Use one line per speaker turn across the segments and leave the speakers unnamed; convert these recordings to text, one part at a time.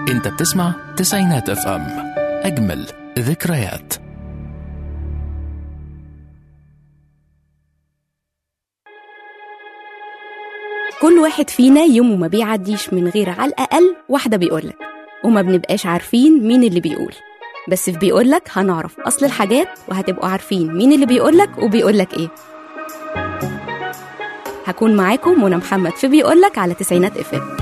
انت بتسمع تسعينات اف ام اجمل ذكريات
كل واحد فينا يومه ما بيعديش من غير على الأقل واحدة بيقولك وما بنبقاش عارفين مين اللي بيقول بس في بيقولك هنعرف أصل الحاجات وهتبقوا عارفين مين اللي بيقولك وبيقولك إيه هكون معاكم منى محمد في بيقولك على تسعينات اف ام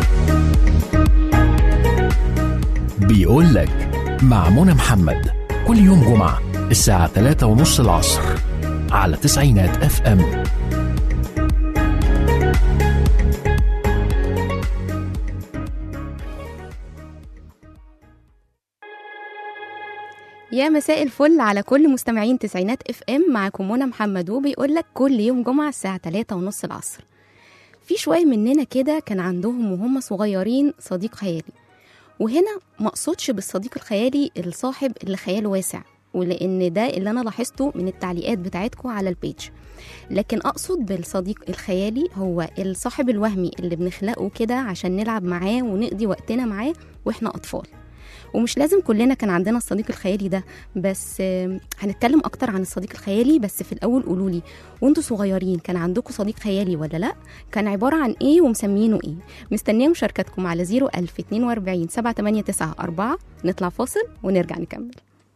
بيقول لك مع منى محمد كل يوم جمعة الساعة 3 ونص العصر على تسعينات اف ام
يا مساء الفل على كل مستمعين تسعينات اف ام معاكم منى محمد وبيقولك كل يوم جمعة الساعة 3 ونص العصر في شوية مننا كده كان عندهم وهم صغيرين صديق خيالي وهنا مقصودش بالصديق الخيالي الصاحب اللي خياله واسع ولان ده اللي انا لاحظته من التعليقات بتاعتكم على البيج لكن اقصد بالصديق الخيالي هو الصاحب الوهمي اللي بنخلقه كده عشان نلعب معاه ونقضي وقتنا معاه واحنا اطفال ومش لازم كلنا كان عندنا الصديق الخيالي ده بس آم، هنتكلم اكتر عن الصديق الخيالي بس في الاول قولوا لي وانتوا صغيرين كان عندكم صديق خيالي ولا لا كان عباره عن ايه ومسمينه ايه مستنيه مشاركتكم على 01042 7894 نطلع فاصل ونرجع نكمل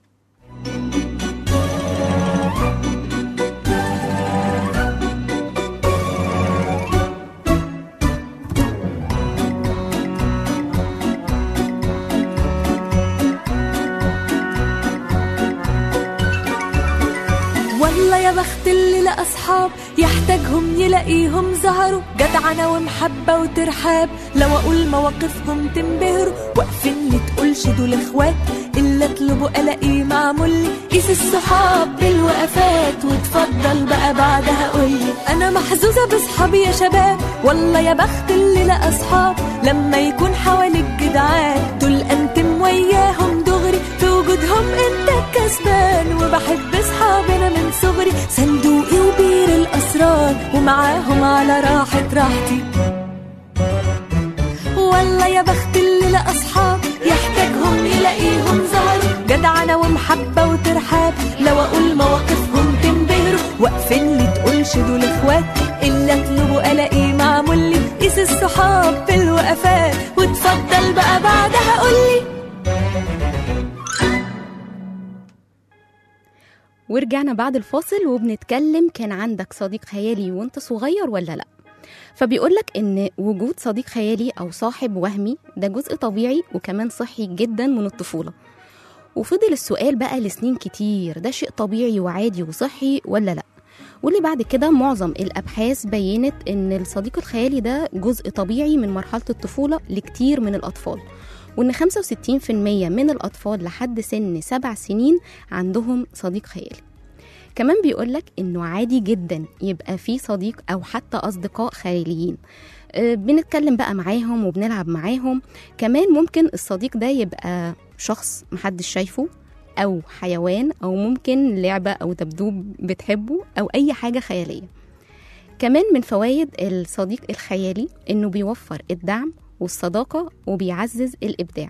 والله يا بخت اللي لقى اصحاب يحتاجهم يلاقيهم ظهروا جدعنة ومحبة وترحاب لو اقول مواقفهم تنبهروا واقفين لي تقولش دول اخوات الا اطلبوا الاقيه معمول لي قيس الصحاب بالوقفات وتفضل بقى بعدها قولي انا محظوظة باصحابي يا شباب والله يا بخت اللي لقى اصحاب لما يكون حواليك جدعان دول انتم وياهم دغري في وجودهم انت الكسبان وبحب اصحابنا من صغري صندوقي وبير الاسرار ومعاهم على راحة راحتي والله يا بخت اللي لقى اصحاب يحتاجهم يلاقيهم ظهر جدعنة ومحبة وترحاب لو اقول مواقفهم تنبهروا واقفين لي تقولش دول اخوات الا اطلبوا الاقيه معمول لي قيس الصحاب في الوقفات وتفضل بقى بعدها قولي
ورجعنا بعد الفاصل وبنتكلم كان عندك صديق خيالي وانت صغير ولا لا فبيقولك ان وجود صديق خيالي او صاحب وهمي ده جزء طبيعي وكمان صحي جدا من الطفولة وفضل السؤال بقى لسنين كتير ده شيء طبيعي وعادي وصحي ولا لا واللي بعد كده معظم الأبحاث بينت إن الصديق الخيالي ده جزء طبيعي من مرحلة الطفولة لكتير من الأطفال وإن 65% من الأطفال لحد سن سبع سنين عندهم صديق خيالي كمان بيقولك إنه عادي جدا يبقى في صديق أو حتى أصدقاء خياليين آه، بنتكلم بقى معاهم وبنلعب معاهم كمان ممكن الصديق ده يبقى شخص محدش شايفه أو حيوان أو ممكن لعبة أو دبدوب بتحبه أو أي حاجة خيالية كمان من فوائد الصديق الخيالي إنه بيوفر الدعم والصداقة وبيعزز الإبداع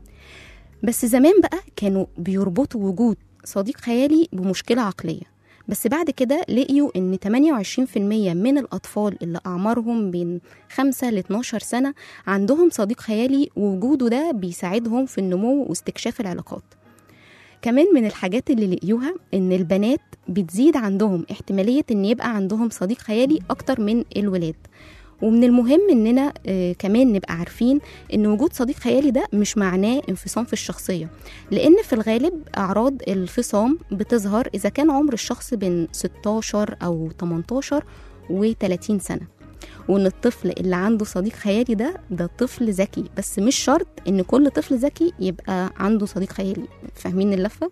بس زمان بقى كانوا بيربطوا وجود صديق خيالي بمشكلة عقلية بس بعد كده لقيوا ان 28% من الأطفال اللي أعمارهم بين 5 ل 12 سنة عندهم صديق خيالي ووجوده ده بيساعدهم في النمو واستكشاف العلاقات كمان من الحاجات اللي لقيوها ان البنات بتزيد عندهم احتمالية ان يبقى عندهم صديق خيالي اكتر من الولاد ومن المهم اننا آه، كمان نبقى عارفين ان وجود صديق خيالي ده مش معناه انفصام في الشخصية لان في الغالب اعراض الفصام بتظهر اذا كان عمر الشخص بين 16 او 18 و 30 سنة وان الطفل اللي عنده صديق خيالي ده ده طفل ذكي بس مش شرط ان كل طفل ذكي يبقى عنده صديق خيالي فاهمين اللفة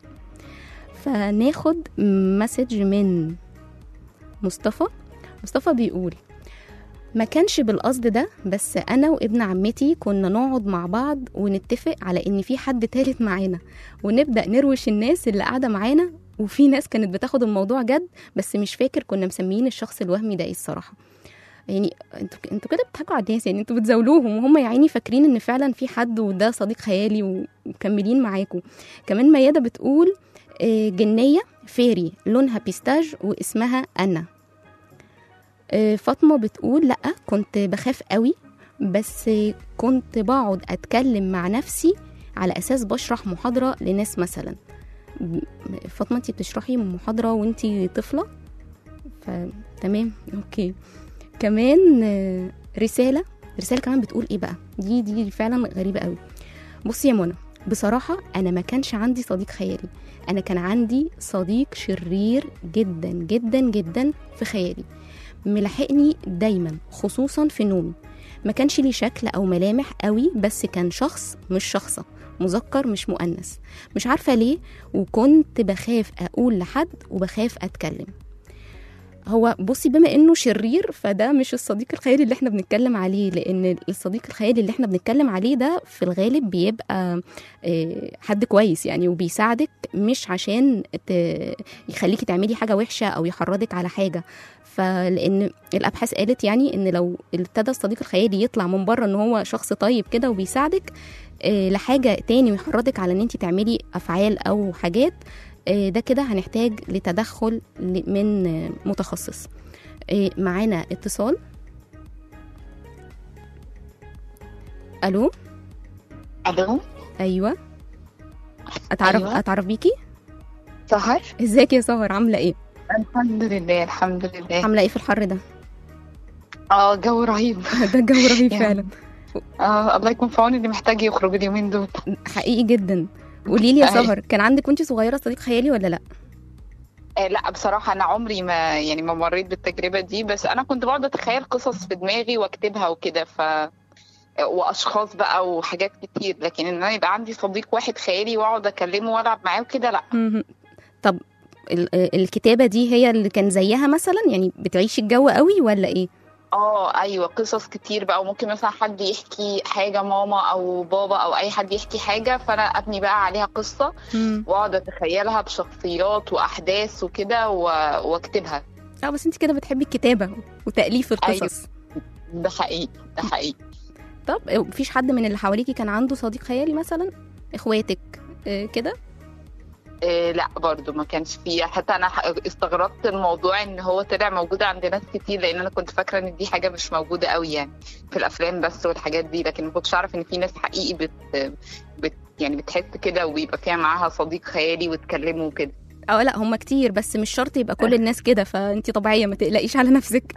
فناخد مسج من مصطفى مصطفى بيقول ما كانش بالقصد ده بس انا وابن عمتي كنا نقعد مع بعض ونتفق على ان في حد تالت معانا ونبدا نروش الناس اللي قاعده معانا وفي ناس كانت بتاخد الموضوع جد بس مش فاكر كنا مسميين الشخص الوهمي ده ايه الصراحه يعني انتوا انتوا كده بتضحكوا على الناس يعني انتوا بتزاولوهم وهم يا عيني فاكرين ان فعلا في حد وده صديق خيالي ومكملين معاكم كمان ميادة بتقول آه، جنية فيري لونها بيستاج واسمها أنا آه، فاطمة بتقول لأ كنت بخاف قوي بس كنت بقعد أتكلم مع نفسي على أساس بشرح محاضرة لناس مثلا م- فاطمة انتي بتشرحي محاضرة وانتي طفلة فتمام اوكي كمان آه، رسالة رسالة كمان بتقول ايه بقى دي دي فعلا غريبة قوي بصي يا منى بصراحة أنا ما كانش عندي صديق خيالي أنا كان عندي صديق شرير جدا جدا جدا في خيالي ملاحقني دايما خصوصا في نومي ما كانش ليه شكل أو ملامح قوي بس كان شخص مش شخصة مذكر مش مؤنث مش عارفة ليه وكنت بخاف أقول لحد وبخاف أتكلم هو بصي بما انه شرير فده مش الصديق الخيالي اللي احنا بنتكلم عليه لان الصديق الخيالي اللي احنا بنتكلم عليه ده في الغالب بيبقى آه، حد كويس يعني وبيساعدك مش عشان ت- يخليكي تعملي حاجه وحشه او يحرضك على حاجه فلان الابحاث قالت يعني ان لو ابتدى الصديق الخيالي يطلع من بره ان هو شخص طيب كده وبيساعدك آه، لحاجه تاني ويحرضك على ان انت تعملي افعال او حاجات آه، ده كده هنحتاج لتدخل ل- من آه، متخصص آه، معانا اتصال الو
الو
ايوه اتعرف
أيوة.
اتعرف بيكي
سهر
ازيك يا سهر عامله ايه
الحمد لله الحمد لله
عامله ايه في الحر ده
اه جو رهيب
ده جو رهيب
يعني.
فعلا
آه الله يكون في عون اللي محتاج يخرج اليومين دول
حقيقي جدا قولي لي يا
أيوة.
سهر كان عندك وانت صغيره صديق خيالي ولا لا
آه لا بصراحة أنا عمري ما يعني ما مريت بالتجربة دي بس أنا كنت بقعد أتخيل قصص في دماغي وأكتبها وكده ف وأشخاص بقى وحاجات كتير لكن إن أنا يبقى عندي صديق واحد خيالي وأقعد أكلمه وألعب معاه وكده لا
مهم. طب ال- آه، الكتابه دي هي اللي كان زيها مثلا يعني بتعيشي الجو قوي ولا ايه
اه ايوه قصص كتير بقى وممكن مثلا حد يحكي حاجه ماما او بابا او اي حد يحكي حاجه فانا ابني بقى عليها قصه
مم.
واقعد اتخيلها بشخصيات واحداث وكده و- واكتبها
اه بس انت كده بتحبي الكتابه وتاليف القصص
ده حقيقي ده حقيقي
طب مفيش حد من اللي حواليكي كان عنده صديق خيالي مثلا اخواتك آه، كده
إيه لا برضو ما كانش فيه حتى انا ح- استغربت الموضوع ان هو طلع موجود عند ناس كتير لان انا كنت فاكره ان دي حاجه مش موجوده قوي يعني في الافلام بس والحاجات دي لكن ما كنتش اعرف ان في ناس حقيقي بت, بت يعني بتحس كده وبيبقى فيها معاها صديق خيالي وتكلمه وكده
اه لا هم كتير بس مش شرط يبقى كل الناس كده فانت طبيعيه ما تقلقيش على نفسك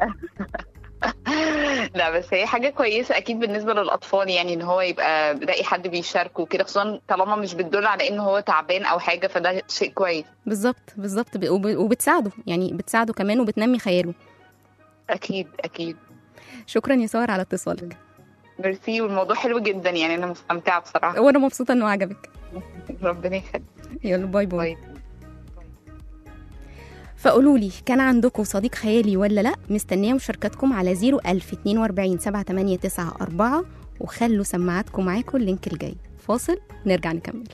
لا بس هي حاجة كويسة أكيد بالنسبة للأطفال يعني إن هو يبقى لاقي حد بيشاركه وكده خصوصا طالما مش بتدل على إن هو تعبان أو حاجة فده شيء كويس
بالظبط بالظبط ب- وب- وبتساعده يعني بتساعده كمان وبتنمي خياله
أكيد أكيد
شكرا يا سهر على اتصالك
ميرسي والموضوع حلو جدا يعني أنا مستمتعة بصراحة
وانا مبسوطه انه عجبك
ربنا يخليك
يلا باي باي
باي.
فقولوا لي كان عندكم صديق خيالي ولا لا مستنيه مشاركتكم على 01042 7894 وخلوا سماعاتكم معاكم اللينك الجاي فاصل نرجع نكمل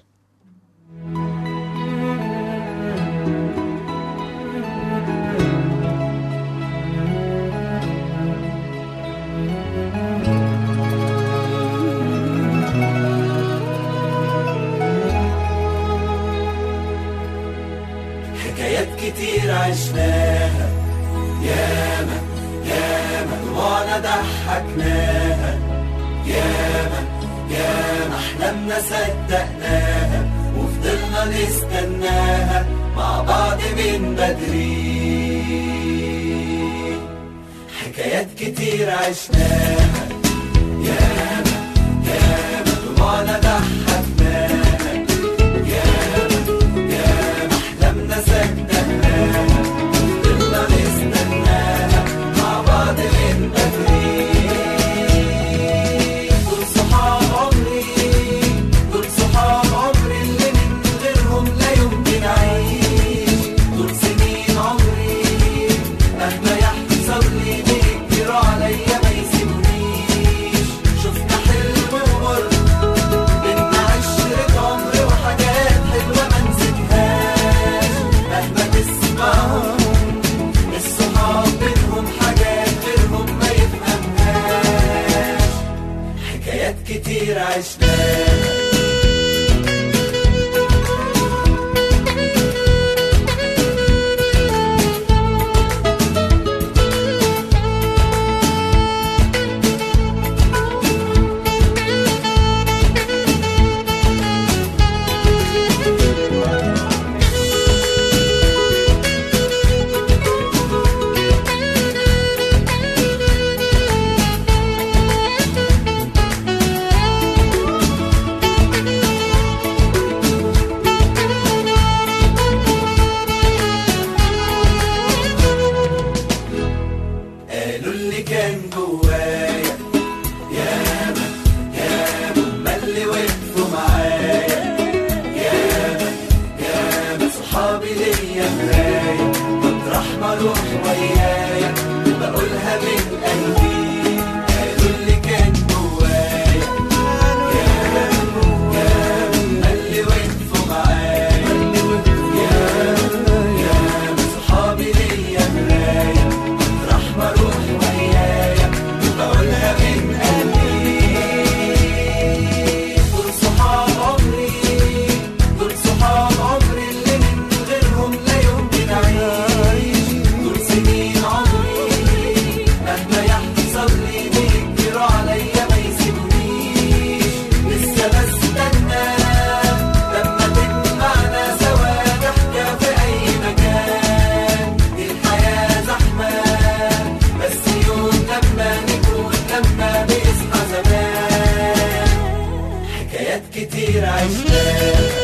حكايات كتير عشناها ياما ياما دموعنا ضحكناها ياما ياما احلامنا صدقناها وفضلنا نستناها مع بعض من بدري حكايات كتير عشناها ياما ياما دموعنا ضحكناها ياما ياما احلامنا صدقناها فضلنا نستناها مع بعض من بدري دول صحاب عمري دول صحاب عمري اللي من غيرهم لا يمكن اعيش دول سنين عمري مهما يحصل لي بيجروا عليا ما يسيبونيش شفنا حلم ومر كتير عشناها قالوا اللي كان جوايا ياما ياما هما اللي وقفوا معايا ياما ياما صحابي ليا مراية مطرح ما اروح ويايا بقولها من قلبي قالوا اللي كان جوايا ياما ياما هما اللي وقفوا معايا ياما ياما صحابي ليا مراية مطرح ما اروح ويايا بقولها من قلبي دول صحاب عمري دول صحاب عمري اللي من غيرهم لا يمكن اعيش دول سنين عمري مهما يحصل لي بيكبروا عليا ما يسيبونيش لسه بستنى لما تجمعنا سوا ضحكة في أي مكان دي الحياة زحمة بس يوم لما نكون لما بيصحى زمان حكايات كتير عشناها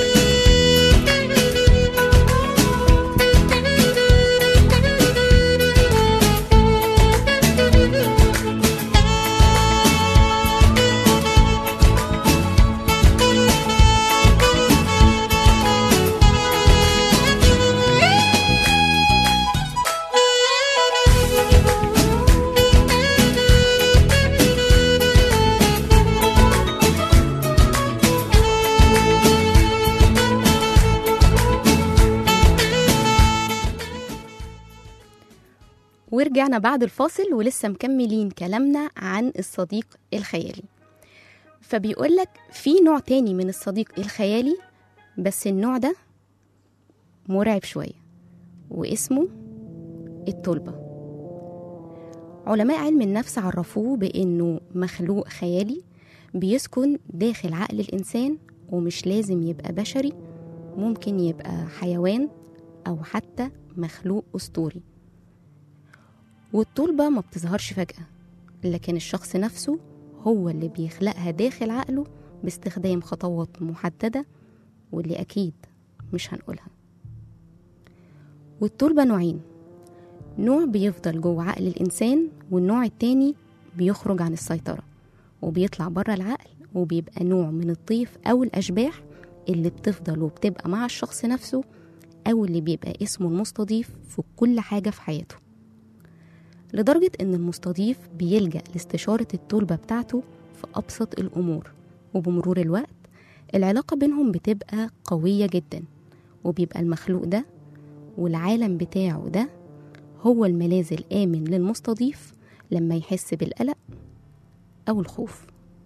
ورجعنا بعد الفاصل ولسه مكملين كلامنا عن الصديق الخيالي فبيقولك في نوع تاني من الصديق الخيالي بس النوع ده مرعب شوية واسمه الطلبة علماء علم النفس عرفوه بأنه مخلوق خيالي بيسكن داخل عقل الإنسان ومش لازم يبقى بشري ممكن يبقى حيوان أو حتى مخلوق أسطوري والطلبة ما بتظهرش فجأة لكن الشخص نفسه هو اللي بيخلقها داخل عقله باستخدام خطوات محددة واللي أكيد مش هنقولها والطلبة نوعين نوع بيفضل جوه عقل الإنسان والنوع التاني بيخرج عن السيطرة وبيطلع بره العقل وبيبقى نوع من الطيف أو الأشباح اللي بتفضل وبتبقى مع الشخص نفسه أو اللي بيبقى اسمه المستضيف في كل حاجة في حياته لدرجة إن المستضيف بيلجأ لاستشارة الطلبة بتاعته في أبسط الأمور وبمرور الوقت العلاقة بينهم بتبقى قوية جدا وبيبقى المخلوق ده والعالم بتاعه ده هو الملاذ الآمن للمستضيف لما يحس بالقلق أو الخوف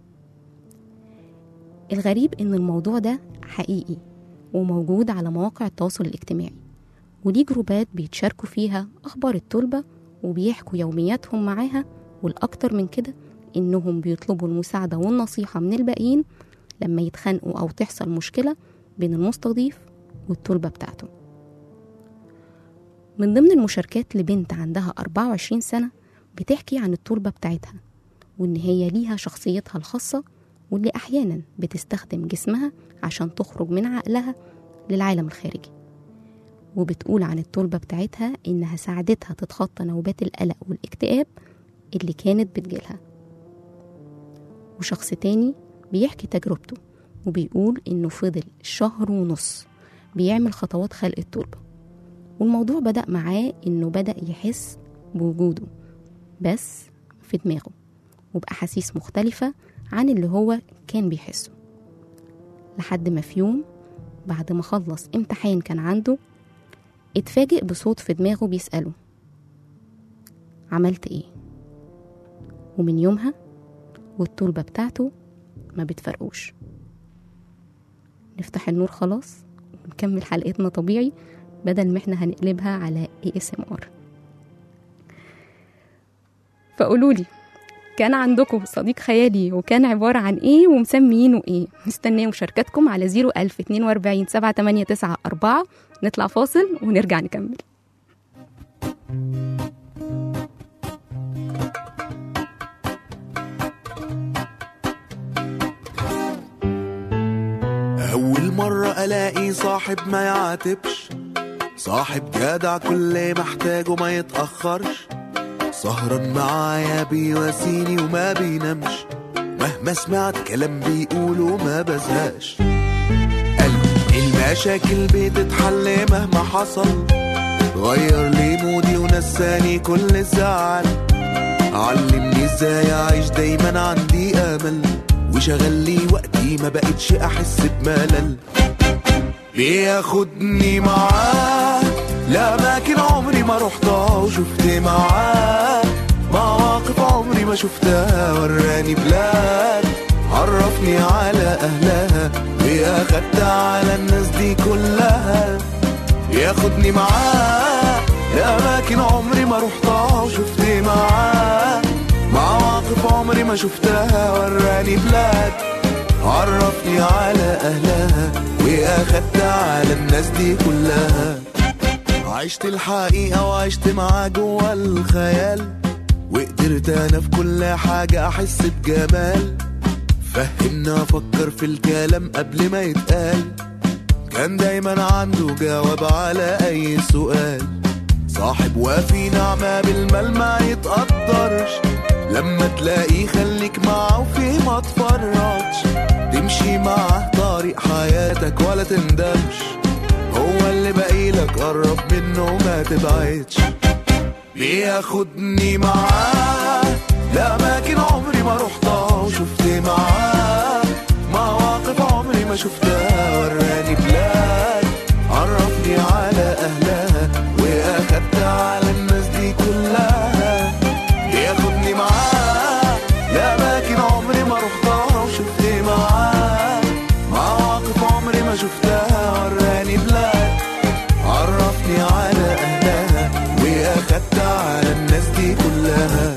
الغريب إن الموضوع ده حقيقي وموجود على مواقع التواصل الاجتماعي وليه جروبات بيتشاركوا فيها أخبار الطلبة وبيحكوا يومياتهم معاها والأكتر من كده إنهم بيطلبوا المساعدة والنصيحة من الباقيين لما يتخانقوا أو تحصل مشكلة بين المستضيف والطلبة بتاعته من ضمن المشاركات لبنت عندها 24 سنة بتحكي عن الطلبة بتاعتها وإن هي ليها شخصيتها الخاصة واللي أحيانا بتستخدم جسمها عشان تخرج من عقلها للعالم الخارجي وبتقول عن الطلبة بتاعتها إنها ساعدتها تتخطى نوبات القلق والاكتئاب اللي كانت بتجيلها وشخص تاني بيحكي تجربته وبيقول إنه فضل شهر ونص بيعمل خطوات خلق الطلبة والموضوع بدأ معاه إنه بدأ يحس بوجوده بس في دماغه وبأحاسيس مختلفة عن اللي هو كان بيحسه لحد ما في يوم بعد ما خلص امتحان كان عنده اتفاجئ بصوت في دماغه بيسأله عملت ايه ومن يومها والطلبة بتاعته ما بتفرقوش نفتح النور خلاص ونكمل حلقتنا طبيعي بدل ما احنا هنقلبها على اي اس ام ار فقولولي كان عندكم صديق خيالي وكان عبارة عن ايه ومسميينه ايه مستنيه مشاركاتكم على 01042 789 نطلع فاصل ونرجع نكمل
أول مرة ألاقي صاحب ما يعاتبش صاحب جدع كل ما احتاجه ما يتأخرش سهران معايا بيواسيني وما بينامش مهما سمعت كلام بيقوله ما بزهقش قلبي المشاكل بتتحل مهما حصل غير لي مودي ونساني كل الزعل علمني ازاي اعيش دايما عندي امل وشغل لي وقتي ما بقتش احس بملل بياخدني معاه لأماكن عمري ما رحتها وشفت معاه مواقف عمري ما شفتها وراني بلاد عرفني على أهلها وأخدت على الناس دي كلها ياخدني معاه لأماكن عمري ما رحتها وشفت معاه مواقف عمري ما شفتها وراني بلاد عرفني على أهلها وأخدت على الناس دي كلها عشت الحقيقة وعشت معاه جوا الخيال وقدرت أنا في كل حاجة أحس بجمال فهمنا أفكر في الكلام قبل ما يتقال كان دايما عنده جواب على أي سؤال صاحب وفي نعمة بالمال ما يتقدرش لما تلاقيه خليك معاه وفيه ما تفرطش تمشي معاه طريق حياتك ولا تندمش هو اللي باقيلك قرب منه وما تبعدش بياخدني معاه لأماكن عمري ما رحتها وشفت معاه مواقف عمري ما شفتها وراني بلاد عرفني على أهلها وأخدت على الناس دي كلها بياخدني معاه لأماكن عمري ما رحتها وشفت معاه مواقف عمري ما شفتها وراني بلاد عرفني على أهلها وأخدت على الناس دي كلها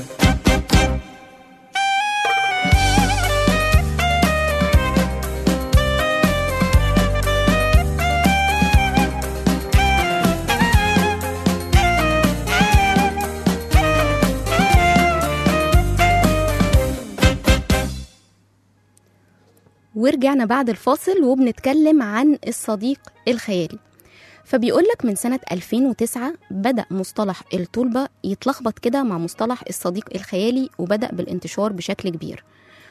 ورجعنا بعد الفاصل وبنتكلم عن الصديق الخيالي فبيقولك من سنة 2009 بدأ مصطلح الطلبة يتلخبط كده مع مصطلح الصديق الخيالي وبدأ بالانتشار بشكل كبير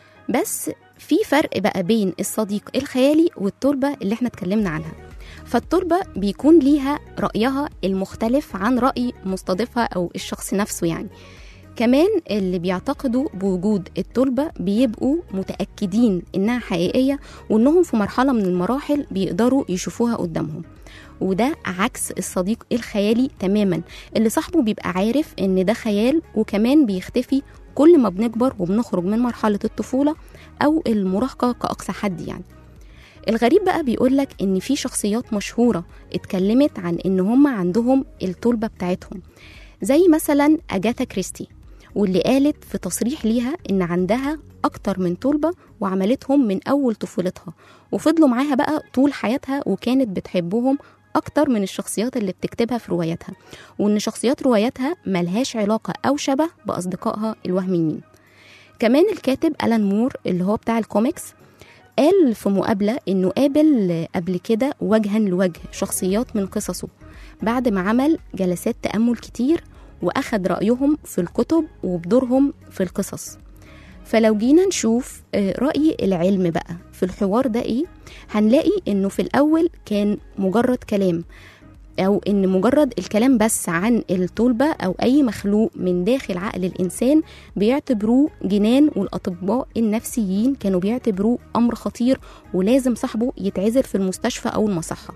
بس في فرق بقى بين الصديق الخيالي والتربة اللي احنا اتكلمنا عنها فالتربة بيكون ليها رأيها المختلف عن رأي مستضيفها أو الشخص نفسه يعني كمان اللي بيعتقدوا بوجود التربة بيبقوا متأكدين إنها حقيقية وإنهم في مرحلة من المراحل بيقدروا يشوفوها قدامهم وده عكس الصديق الخيالي تماما اللي صاحبه بيبقى عارف إن ده خيال وكمان بيختفي كل ما بنكبر وبنخرج من مرحلة الطفولة أو المراهقة كأقصى حد يعني الغريب بقى بيقولك إن في شخصيات مشهورة اتكلمت عن إن هم عندهم الطلبة بتاعتهم زي مثلا أجاثا كريستي واللي قالت في تصريح ليها إن عندها أكتر من طلبة وعملتهم من أول طفولتها وفضلوا معاها بقى طول حياتها وكانت بتحبهم أكتر من الشخصيات اللي بتكتبها في رواياتها وإن شخصيات رواياتها ملهاش علاقة أو شبه بأصدقائها الوهميين كمان الكاتب ألان مور اللي هو بتاع الكوميكس قال في مقابلة إنه قابل قبل كده وجها لوجه شخصيات من قصصه بعد ما عمل جلسات تأمل كتير وأخد رأيهم في الكتب وبدورهم في القصص فلو جينا نشوف آه، رأي العلم بقى في الحوار ده إيه هنلاقي إنه في الأول كان مجرد كلام أو إن مجرد الكلام بس عن الطلبة أو أي مخلوق من داخل عقل الإنسان بيعتبروه جنان والأطباء النفسيين كانوا بيعتبروه أمر خطير ولازم صاحبه يتعزل في المستشفى أو المصحة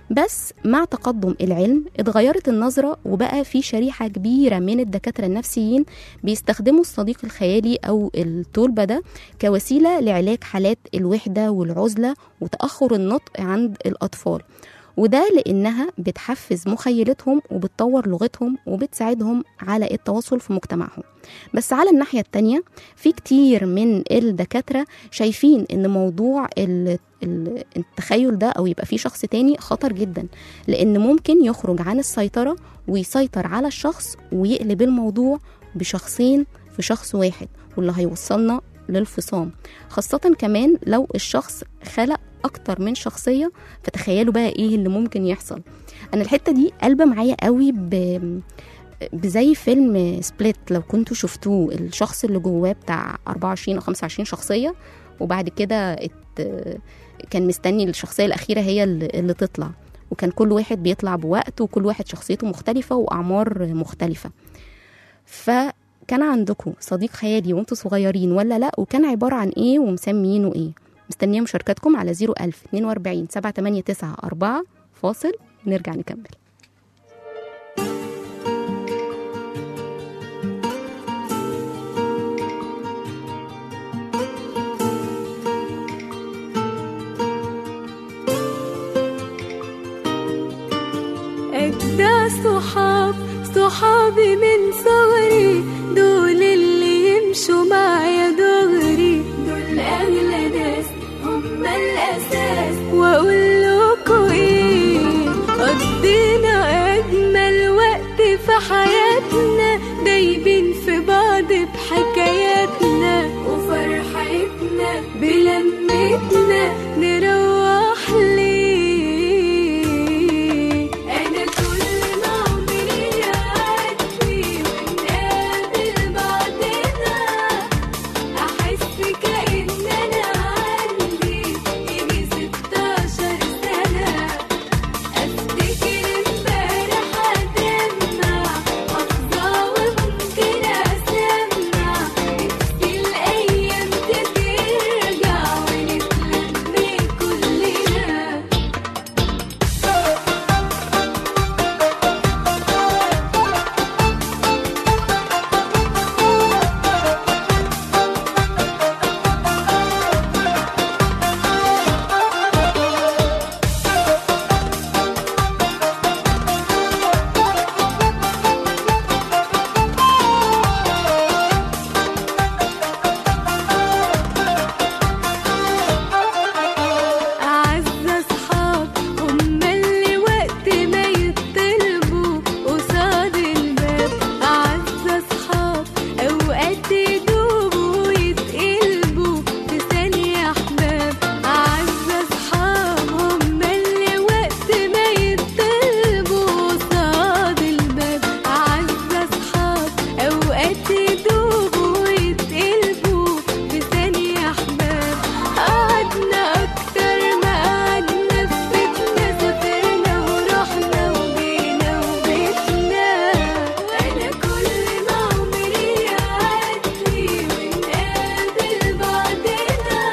بس مع تقدم العلم اتغيرت النظرة وبقى في شريحة كبيرة من الدكاترة النفسيين بيستخدموا الصديق الخيالي أو التولبة ده كوسيلة لعلاج حالات الوحدة والعزلة وتأخر النطق عند الأطفال وده لأنها بتحفز مخيلتهم وبتطور لغتهم وبتساعدهم على التواصل في مجتمعهم بس على الناحية التانية في كتير من الدكاترة شايفين ان موضوع ال- ال- التخيل ده او يبقى فيه شخص تاني خطر جدا لان ممكن يخرج عن السيطرة ويسيطر على الشخص ويقلب الموضوع بشخصين في شخص واحد واللي هيوصلنا للفصام خاصة كمان لو الشخص خلق أكتر من شخصية فتخيلوا بقى إيه اللي ممكن يحصل أنا الحتة دي قلبة معايا قوي ب... بزي فيلم سبليت لو كنتوا شفتوه الشخص اللي جواه بتاع 24 أو 25 شخصية وبعد كده ات... كان مستني الشخصية الأخيرة هي اللي, اللي تطلع وكان كل واحد بيطلع بوقت وكل واحد شخصيته مختلفة وأعمار مختلفة فكان عندكم صديق خيالي وانتوا صغيرين ولا لا وكان عبارة عن ايه ومسميينه ايه مستنية مشاركاتكم على 01000 42 789 4 فاصل نرجع نكمل
أجدع صحاب صحابي من صغري دول اللي يمشوا معايا دغري دول أغلى ناس هم الأساس وأقول لكم إيه قضينا أجمل وقت في حياتنا دايبين في بعض بحكاياتنا وفرحتنا بلمتنا نروح ليه أنا كل ما عمري يعدي ونقابل بعضنا أحس كأن أنا عندي يجي ستاشر سنة أفتكر امبارح أدمع أفضى وممكن أسمع نفسي الأيام ترجع ونتلم كلنا أعز أصحاب هم اللي وقت ما يطلبوا قصاد الباب أعز أصحاب أوقات يدوبوا ويتقلبوا في ثانية أحباب أعز أصحاب هم اللي وقت ما يطلبوا قصاد الباب أعز أصحاب أوقات يدوبوا ويتقلبوا في ثانية أحباب قعدنا أكتر ما قعدنا في بيتنا سافرنا ورحنا وجينا وبيتنا أنا كل ما عمري يعدي ونقابل بعضنا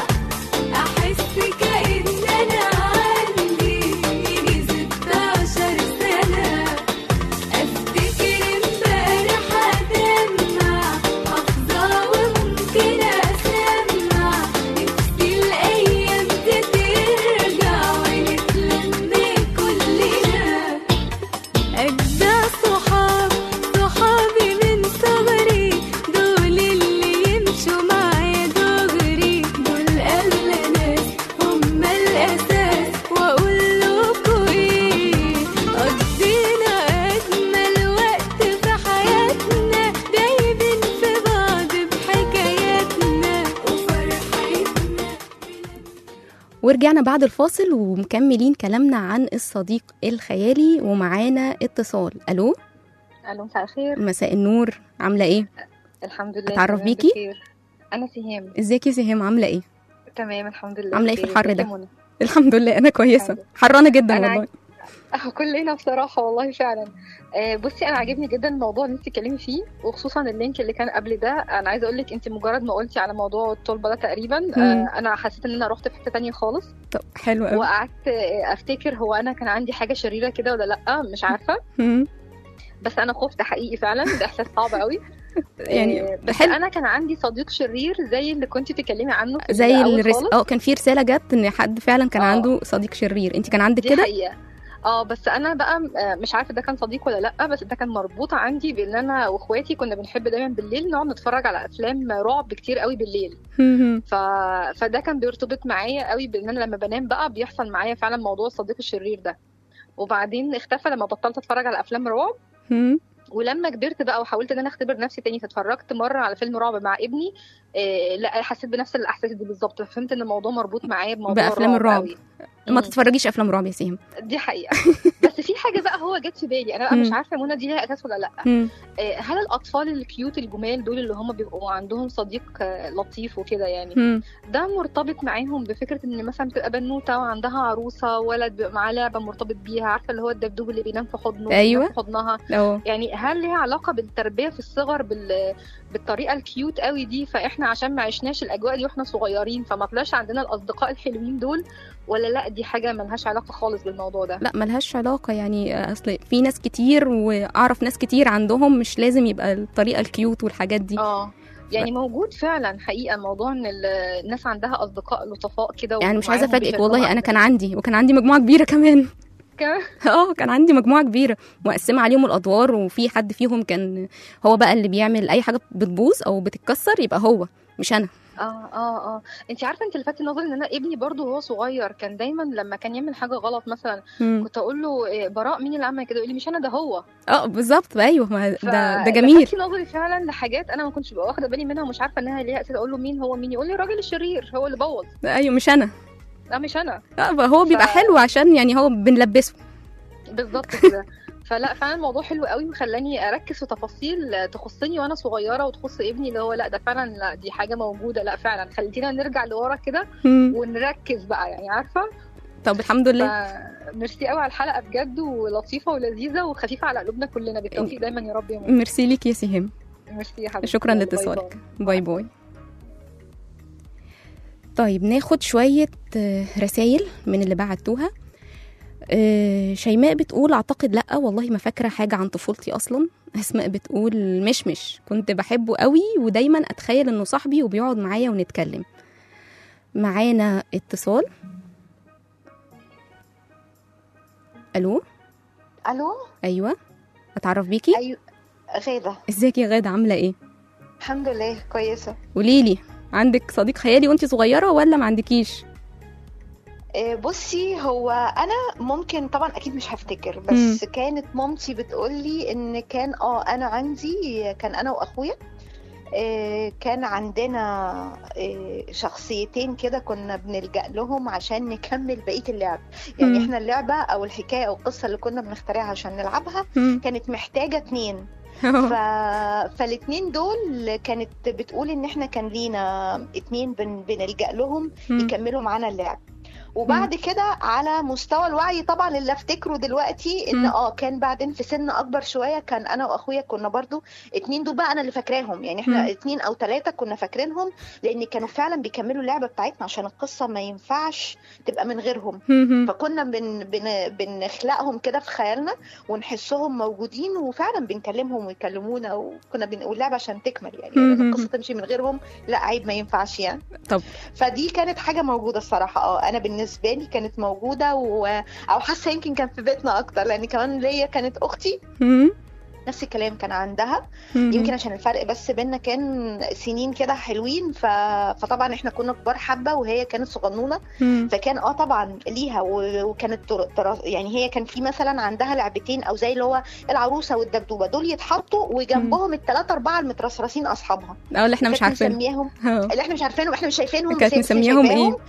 أحس كأن أنا عندي يجي ستاشر سنة أفتكر امبارح أدمع أفضى وممكن أسمع نفسي الأيام ترجع ونتلم كلنا أجدع صحاب صحابي من صغري دول اللي يمشوا معايا دغري دول أغلى ناس هم الأساس وأقول لكم إيه قضينا أجمل وقت في حياتنا دايبين في بعض بحكاياتنا وفرحتنا
ورجعنا بعد الفاصل ومكملين كلامنا عن الصديق الخيالي ومعانا اتصال الو
الو مساء الخير
مساء النور عامله ايه
الحمد لله
أتعرف
تمام
بيكي؟
بخير. انا سهام
ازيك يا سهام عامله ايه
تمام الحمد لله
عاملة إيه في
بخير.
الحر
ازيك
ده؟
يا منى؟
الحمد لله انا كويسه
الحمد
حرانه جدا
أنا
والله
كلنا بصراحة والله فعلا آه، بصي أنا عاجبني جدا الموضوع اللي أنت تتكلمي فيه وخصوصا اللينك اللي كان قبل ده أنا عايزة أقول لك أنت مجرد ما قلتي على موضوع الطلبة ده تقريبا
مم.
آه، أنا حسيت إن أنا رحت في حتة تانية خالص
طب حلو قوي
وقعدت آه، أفتكر هو أنا كان عندي حاجة شريرة كده ولا لأ مش عارفة
مم.
بس أنا خفت حقيقي فعلا ده إحساس صعب قوي
يعني
آه، بس
حلو.
أنا كان عندي صديق شرير زي اللي كنت بتتكلمي عنه في
زي
الأول
الرس...
خالص.
اه كان في رساله جت ان حد فعلا كان
آه.
عنده صديق شرير انت كان عندك
دي
كده
حقيقة اه بس انا بقى آه، مش عارفه ده كان صديق ولا لا بس ده كان مربوط عندي بان انا واخواتي كنا بنحب دايما بالليل نقعد نتفرج على افلام رعب كتير قوي بالليل
مم.
ف... فده كان بيرتبط معايا قوي بان انا لما بنام بقى بيحصل معايا فعلا موضوع الصديق الشرير ده وبعدين اختفى لما بطلت اتفرج على افلام رعب
مم.
ولما كبرت بقى وحاولت ان انا اختبر نفسي تاني فاتفرجت مره على فيلم رعب مع ابني إيه لا حسيت بنفس الاحساس دي بالظبط فهمت ان الموضوع مربوط معايا بموضوع
بأفلام الرعب.
قوي.
ما
مم.
تتفرجيش افلام رعب يا سيم
دي حقيقة بس في حاجة بقى هو جت في بالي أنا بقى مش
مم.
عارفة منى دي ليها أساس ولا لأ
مم.
آه، هل الأطفال الكيوت الجمال دول اللي هم بيبقوا عندهم صديق آه، لطيف وكده يعني
مم.
ده مرتبط معاهم بفكرة إن مثلا بتبقى بنوتة وعندها عروسة ولد بيبقى معاه لعبة مرتبط بيها عارفة اللي هو الدبدوب اللي بينام في حضنه
أيوة.
بينام في حضنها
اه
يعني هل ليها علاقة بالتربية في الصغر بال... بالطريقة الكيوت قوي دي فإحنا عشان ما عشناش الأجواء دي وإحنا صغيرين فما طلعش عندنا الأصدقاء الحلوين دول ولا لا دي حاجة ملهاش علاقة خالص بالموضوع ده
لا ملهاش علاقة يعني أصل في ناس كتير وأعرف ناس كتير عندهم مش لازم يبقى الطريقة الكيوت والحاجات دي
اه يعني موجود فعلا حقيقة موضوع ان ال- الناس عندها اصدقاء لطفاء كده
يعني مش عايزة
ومعاهم
أفاجئك
بيشاركوا
والله أنا
بعض.
كان عندي وكان عندي مجموعة كبيرة كمان
كمان؟
اه كان عندي مجموعة كبيرة مقسمة عليهم الأدوار وفي حد فيهم كان هو بقى اللي بيعمل أي حاجة بتبوظ أو بتتكسر يبقى هو مش أنا
اه اه اه انت عارفه انت لفت نظري ان انا ابني برضو وهو صغير كان دايما لما كان يعمل حاجه غلط مثلا
مم.
كنت اقول له إيه، براء مين اللي عمل كده يقول لي مش انا ده هو
اه بالظبط أيوه ما
ف-
ده ده جميل
لفت نظري فعلا لحاجات انا ما كنتش ببقى واخده بالي منها ومش عارفه انها ليها اساس اقول له مين هو مين يقول لي الراجل الشرير هو اللي بوظ
أيوه مش أنا
لا مش انا
اه بقى هو بيبقى
ف-
حلو عشان يعني هو بنلبسه
بالظبط كده فلا فعلا الموضوع حلو قوي وخلاني اركز في تفاصيل تخصني وانا صغيره وتخص ابني اللي هو لا ده فعلا لا دي حاجه موجوده لا فعلا خليتينا نرجع لورا كده
مم.
ونركز بقى يعني عارفه
طب الحمد لله
فميرسي قوي على الحلقه بجد ولطيفه ولذيذه وخفيفه على قلوبنا كلنا بالتوفيق دايما يا رب يا ماما
ميرسي ليك يا سهام
ميرسي يا حبيبتي
شكرا
يلا، باي
لاتصالك
باي.
باي باي طيب ناخد شوية رسائل من اللي بعتوها آه، شيماء بتقول اعتقد لا والله ما فاكره حاجه عن طفولتي اصلا اسماء بتقول مشمش كنت بحبه قوي ودايما اتخيل انه صاحبي وبيقعد معايا ونتكلم معانا اتصال الو
الو
ايوه اتعرف بيكي
ايوه غاده
ازيك يا غاده عامله ايه
الحمد لله كويسه
قوليلي عندك صديق خيالي وانت صغيره ولا ما عندكيش
آه، بصي هو انا ممكن طبعا اكيد مش هفتكر بس
مم.
كانت مامتي بتقولي ان كان اه انا عندي كان انا واخويا آه، كان عندنا آه، شخصيتين كده كنا بنلجأ لهم عشان نكمل بقية اللعب يعني
مم.
احنا اللعبة او الحكاية او القصة اللي كنا بنخترعها عشان نلعبها
مم.
كانت محتاجة اتنين ف... فالاتنين دول كانت بتقول ان احنا كان لينا اتنين بن... بنلجأ لهم
مم.
يكملوا معانا اللعب وبعد كده على مستوى الوعي طبعا اللي افتكره دلوقتي ان
مم.
اه كان بعدين في سن اكبر شويه كان انا واخويا كنا برضو اتنين دول بقى انا اللي فاكراهم يعني احنا
مم.
اتنين او ثلاثه كنا فاكرينهم لان كانوا فعلا بيكملوا اللعبه بتاعتنا عشان القصه ما ينفعش تبقى من غيرهم
مم.
فكنا بن بن بنخلقهم كده في خيالنا ونحسهم موجودين وفعلا بنكلمهم ويكلمونا وكنا بن... واللعبه عشان تكمل يعني
مم.
لأن القصه تمشي من غيرهم لا عيب ما ينفعش يعني
طب.
فدي كانت حاجه موجوده الصراحه اه انا بالنسبه لي كانت موجوده و... او حاسه يمكن كان في بيتنا اكتر لان كمان ليا كانت اختي
مم.
نفس الكلام كان عندها
مم.
يمكن عشان الفرق بس بينا كان سنين كده حلوين ف... فطبعا احنا كنا كبار حبه وهي كانت صغنونه
مم.
فكان اه طبعا ليها و- وكانت تر... تر... يعني هي كان في مثلا عندها لعبتين او زي اللي هو العروسه والدبدوبه دول يتحطوا وجنبهم الثلاثه اربعه المترصرصين اصحابها
اه اللي احنا مش
كانت
عارفين
مسمياهم
اه
اللي احنا مش عارفينهم احنا مش شايفينهم
كانت
بس هي
مسمياهم
شايفاهم.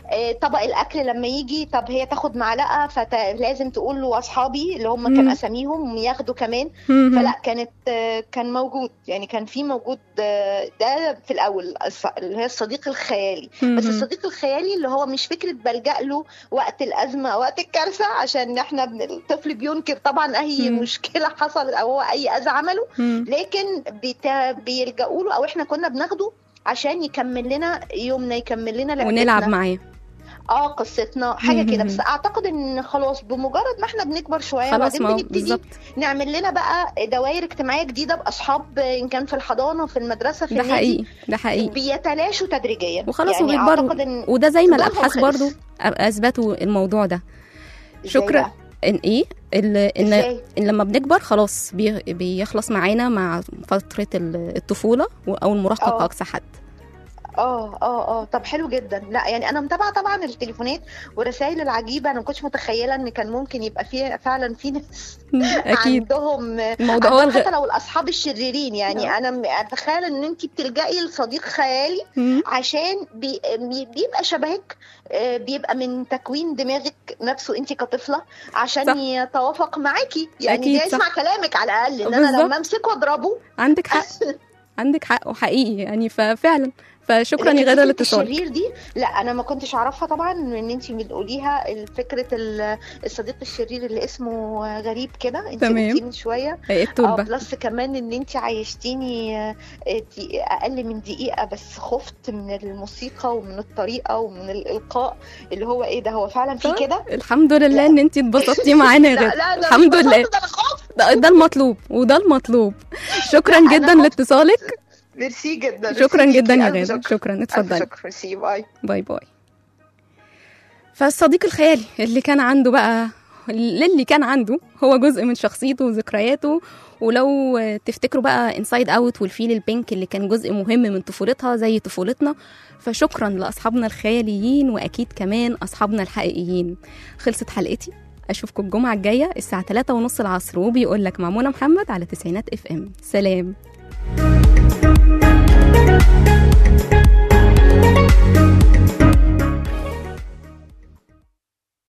آه، طبق الاكل لما يجي طب هي تاخد معلقه فلازم تقول له اصحابي اللي هم كان
مم.
اساميهم ياخدوا كمان
مهم.
فلا كانت آه، كان موجود يعني كان في موجود آه، ده في الاول الص- اللي هي الصديق الخيالي بس
مهم.
الصديق الخيالي اللي هو مش فكره بلجأ له وقت الازمه أو وقت الكارثه عشان احنا بن- الطفل بينكر طبعا اي
مم.
مشكله حصلت او هو اي اذى عمله
مم.
لكن بيت- بيلجأوا له او احنا كنا بناخده عشان يكمل لنا يومنا يكمل لنا لعبتنا
ونلعب معاه
اه قصتنا حاجه كده
مم.
بس اعتقد ان خلاص بمجرد ما احنا بنكبر شويه
خلاص
وبعدين
ما هو
بنبتدي
بالظبط
نعمل لنا بقى دوائر اجتماعيه جديده باصحاب ان كان في الحضانه في المدرسه في
ده
النادي
حقيقي ده حقيقي
بيتلاشوا تدريجيا
وخلاص
يعني
وبيكبروا.
اعتقد ان
وده زي ما
دورهم
الابحاث
خلص.
برضو اثبتوا الموضوع ده
إزاي
شكرا
بقى؟
ان ايه ال- ان
إزاي؟
ان لما بنكبر خلاص بي- بيخلص معانا مع فتره ال- الطفوله او المراهقه
آه.
كاقصى حد
اه اه اه طب حلو جدا لا يعني انا متابعه طبعا التليفونات والرسائل العجيبه انا ما كنتش متخيله ان كان ممكن يبقى في فعلا في ناس
اكيد
عندهم
الموضوع هو
عندهم
الغ...
حتى لو الاصحاب الشريرين يعني
آه.
انا م- اتخيل ان انت بتلجئي لصديق خيالي
مم.
عشان بي بي- بيبقى شبهك آه، بيبقى من تكوين دماغك نفسه انت كطفله عشان
صح.
يتوافق معاكي يعني
أكيد
ده
صح.
يسمع كلامك على الاقل ان انا
بالظبط.
لما امسكه واضربه
عندك حق عندك حق وحقيقي يعني ففعلا فشكرا
لكن
يا غاده
فكرة
لاتصالك
الشرير دي لا انا ما كنتش اعرفها طبعا ان انت بتقوليها فكره ال- الصديق الشرير اللي اسمه غريب كده انت
تمام.
قلتيه من شويه
إيه
اه
التربه
بلس كمان ان انت عايشتيني آه، دي- اقل من دقيقه بس خفت من الموسيقى ومن الطريقه ومن الالقاء اللي هو ايه ده هو فعلا في
صح.
كده
الحمد لله
لا.
ان انت اتبسطتي معانا يا
لا
غاده
لا لا
الحمد
مش
لله
ببساطة، ده انا خفت
ده, ده المطلوب وده المطلوب شكرا
لا، أنا
جدا
خفت.
لاتصالك
ميرسي جدا
شكرا
ميرسي
جدا يا
ليكي، ألف
غاده
شكر.
شكرا
ألف
اتفضلي
شكر ميرسي باي
باي باي فالصديق الخيالي اللي كان عنده بقى اللي كان عنده هو جزء من شخصيته وذكرياته ولو تفتكروا بقى انسايد اوت والفيل البينك اللي كان جزء مهم من طفولتها زي طفولتنا فشكرا لاصحابنا الخياليين واكيد كمان اصحابنا الحقيقيين خلصت حلقتي اشوفكم الجمعه الجايه الساعه 3 ونص العصر وبيقول لك مع منى محمد على تسعينات اف ام سلام